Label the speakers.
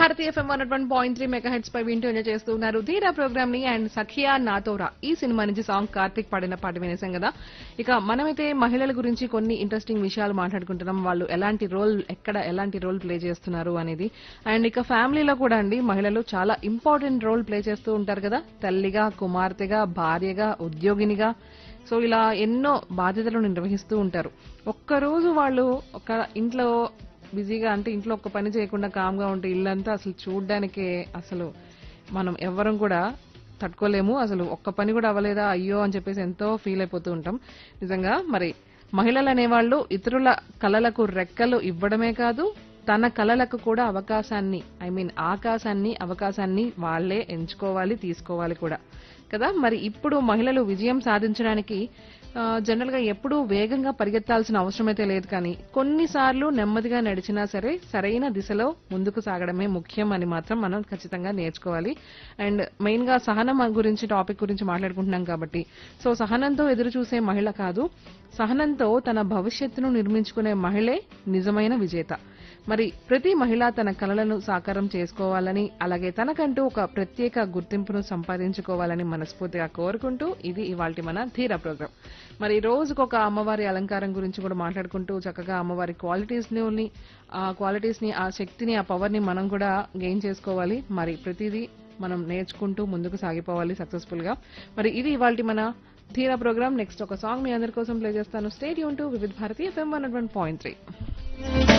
Speaker 1: Bharati FM one one point three mega hits పై వింటూ enjoy చేస్తున్నారు ధీరా ప్రోగ్రామ్ ని అండ్ సఖియా నాతోరా ఈ సినిమా నుంచి సాంగ్ కార్తిక్ పాడిన పాట వినేసాం కదా ఇక మనమైతే మహిళల గురించి కొన్ని ఇంట్రెస్టింగ్ విషయాలు మాట్లాడుకుంటున్నాం వాళ్ళు ఎలాంటి రోల్ ఎక్కడ ఎలాంటి రోల్ ప్లే చేస్తున్నారు అనేది అండ్ ఇక ఫ్యామిలీలో కూడా అండి మహిళలు చాలా ఇంపార్టెంట్ రోల్ ప్లే చేస్తూ ఉంటారు కదా తల్లిగా కుమార్తెగా భార్యగా ఉద్యోగినిగా సో ఇలా ఎన్నో బాధ్యతలు నిర్వహిస్తూ ఉంటారు ఒక్కరోజు వాళ్ళు ఒక ఇంట్లో బిజీగా అంటే ఇంట్లో ఒక్క పని చేయకుండా కామ్గా ఉంటే ఇల్లంతా అసలు చూడ్డానికే అసలు మనం ఎవ్వరం కూడా తట్టుకోలేము అసలు ఒక్క పని కూడా అవ్వలేదా అయ్యో అని చెప్పేసి ఎంతో ఫీల్ అయిపోతూ ఉంటాం నిజంగా మరి మహిళలు అనేవాళ్ళు ఇతరుల కళలకు రెక్కలు ఇవ్వడమే కాదు తన కళలకు కూడా అవకాశాన్ని ఐ మీన్ ఆకాశాన్ని అవకాశాన్ని వాళ్ళే ఎంచుకోవాలి తీసుకోవాలి కూడా కదా మరి ఇప్పుడు మహిళలు విజయం సాధించడానికి జనరల్ గా ఎప్పుడూ వేగంగా పరిగెత్తాల్సిన అవసరం అయితే లేదు కానీ కొన్నిసార్లు నెమ్మదిగా నడిచినా సరే సరైన దిశలో ముందుకు సాగడమే ముఖ్యం అని మాత్రం మనం ఖచ్చితంగా నేర్చుకోవాలి అండ్ మెయిన్ గా సహనం గురించి టాపిక్ గురించి మాట్లాడుకుంటున్నాం కాబట్టి సో సహనంతో ఎదురు చూసే మహిళ కాదు సహనంతో తన భవిష్యత్తును నిర్మించుకునే మహిళే నిజమైన విజేత మరి ప్రతి మహిళ తన కలలను సాకారం చేసుకోవాలని అలాగే తనకంటూ ఒక ప్రత్యేక గుర్తింపును సంపాదించుకోవాలని మనస్ఫూర్తిగా కోరుకుంటూ ఇది ఇవాల్టి మన ధీర ప్రోగ్రాం మరి రోజుకొక అమ్మవారి అలంకారం గురించి కూడా మాట్లాడుకుంటూ చక్కగా అమ్మవారి క్వాలిటీస్ ని ఆ క్వాలిటీస్ ని ఆ శక్తిని ఆ పవర్ ని మనం కూడా గెయిన్ చేసుకోవాలి మరి ప్రతిదీ మనం నేర్చుకుంటూ ముందుకు సాగిపోవాలి సక్సెస్ఫుల్ గా మరి ఇది ఇవాల్టి మన ధీర ప్రోగ్రామ్ నెక్స్ట్ ఒక సాంగ్ మీ అందరి కోసం ప్లే చేస్తాను stadium to Vividh Bharati FM one point three